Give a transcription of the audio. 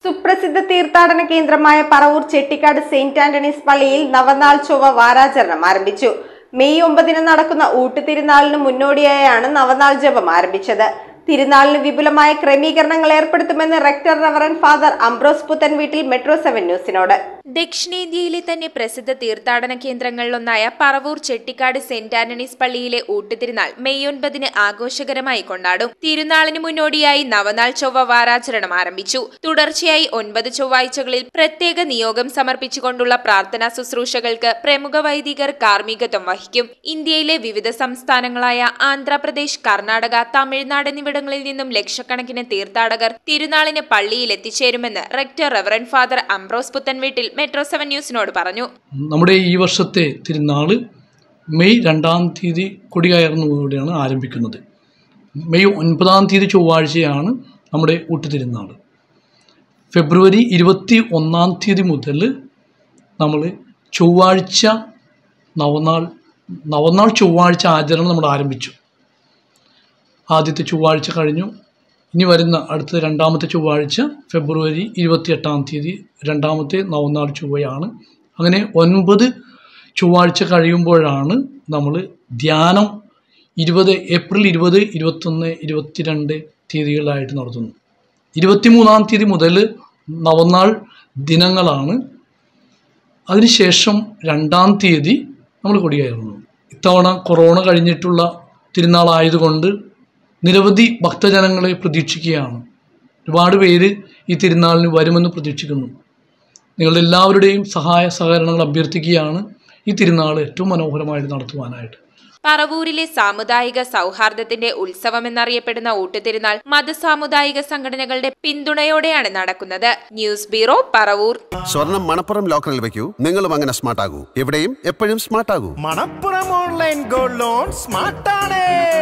സുപ്രസിദ്ധ തീർത്ഥാടന കേന്ദ്രമായ Paravur Chettikkad Saint Antony's പള്ളിയിൽ നവനാൾ ചൊവ്വ വാരാചരണം ആരംഭിച്ചു മെയ് ഒമ്പതിന് നടക്കുന്ന ഊട്ടുതിരുനാളിന് മുന്നോടിയായാണ് നവനാൾ ജപം ആരംഭിച്ചത് തിരുനാളിന് വിപുലമായ ക്രമീകരണങ്ങൾ ഏർപ്പെടുത്തുമെന്ന് റെക്ടർ റവറൻ ഫാദർ അംബ്രോസ് പുത്തൻ വീട്ടിൽ മെട്രോ സെവൻ ന്യൂസിനോട് ദക്ഷിണേന്ത്യയിലെ തന്നെ പ്രസിദ്ധ തീർത്ഥാടന കേന്ദ്രങ്ങളിലൊന്നായ പറവൂർ ചെട്ടിക്കാട് സെന്റ് ആന്റണീസ് പള്ളിയിലെ ഊട്ടുതിരുനാൾ മെയ് ഒൻപതിന് ആഘോഷകരമായി കൊണ്ടാടും തിരുനാളിന് മുന്നോടിയായി നവനാൾ ചൊവ്വ വാരാചരണം ആരംഭിച്ചു തുടർച്ചയായി ഒൻപത് ചൊവ്വാഴ്ചകളിൽ പ്രത്യേക നിയോഗം സമർപ്പിച്ചുകൊണ്ടുള്ള പ്രാർത്ഥനാ ശുശ്രൂഷകൾക്ക് പ്രമുഖ വൈദികർ കാർമ്മികത്വം വഹിക്കും ഇന്ത്യയിലെ വിവിധ സംസ്ഥാനങ്ങളായ ആന്ധ്രാപ്രദേശ് കർണാടക തമിഴ്നാട് എന്നിവിടങ്ങളിൽ നിന്നും ലക്ഷക്കണക്കിന് തീർത്ഥാടകർ തിരുനാളിന് പള്ളിയിൽ എത്തിച്ചേരുമെന്ന് rector reverend father Ambrose Puthenveettil Metro Seven ന്യൂസിനോട് പറഞ്ഞു നമ്മുടെ ഈ വർഷത്തെ തിരുനാൾ മെയ് രണ്ടാം തീയതി കൊടികയറുന്നതോടെയാണ് ആരംഭിക്കുന്നത് മെയ് ഒൻപതാം തീയതി ചൊവ്വാഴ്ചയാണ് നമ്മുടെ ഊട്ടുതിരുനാൾ ഫെബ്രുവരി ഇരുപത്തി ഒന്നാം തീയതി മുതൽ നമ്മൾ ചൊവ്വാഴ്ച നവനാൾ നവനാൾ ചൊവ്വാഴ്ച ആചരണം നമ്മൾ ആരംഭിച്ചു ആദ്യത്തെ ചൊവ്വാഴ്ച കഴിഞ്ഞു ഇനി വരുന്ന അടുത്ത രണ്ടാമത്തെ ചൊവ്വാഴ്ച ഫെബ്രുവരി ഇരുപത്തിയെട്ടാം തീയതി രണ്ടാമത്തെ നവനാൾ ചൊവ്വയാണ് അങ്ങനെ ഒൻപത് ചൊവ്വാഴ്ച കഴിയുമ്പോഴാണ് നമ്മൾ ധ്യാനം ഇരുപത് ഏപ്രിൽ ഇരുപത് ഇരുപത്തൊന്ന് ഇരുപത്തിരണ്ട് തീയതികളായിട്ട് നടത്തുന്നു ഇരുപത്തിമൂന്നാം തീയതി മുതൽ നവനാൾ ദിനങ്ങളാണ് അതിനുശേഷം രണ്ടാം തീയതി നമ്മൾ കൊടികയറുന്നു ഇത്തവണ കൊറോണ കഴിഞ്ഞിട്ടുള്ള തിരുനാളായതുകൊണ്ട് നിരവധി ഭക്തജനങ്ങളെ പ്രതീക്ഷിക്കുകയാണ് ഒരുപാട് പേര് ഈ തിരുനാളിന് വരുമെന്ന് പ്രതീക്ഷിക്കുന്നു നിങ്ങളുടെ എല്ലാവരുടെയും സഹായ സഹകരണങ്ങൾ അഭ്യർത്ഥിക്കുകയാണ് ഈ തിരുനാൾ ഏറ്റവും മനോഹരമായിട്ട് നടത്തുവാനായിട്ട് പറവൂരിലെ സാമുദായിക സൗഹാർദ്ദത്തിന്റെ ഉത്സവമെന്നറിയപ്പെടുന്ന ഊട്ടുതിരുനാൾ മതസാമുദായിക സംഘടനകളുടെ പിന്തുണയോടെയാണ് നടക്കുന്നത് ന്യൂസ് ബ്യൂറോ പറവൂർ സ്വർണം മണപ്പുറം ലോക്കറിൽ വെക്കൂ നിങ്ങളും അങ്ങനെ സ്മാർട്ട് ആകൂ എവിടെയും എപ്പോഴും സ്മാർട്ട് ആകൂ മണപ്പുറം ഓൺലൈൻ ഗോൾഡ് ലോൺ സ്മാർട്ടാണ്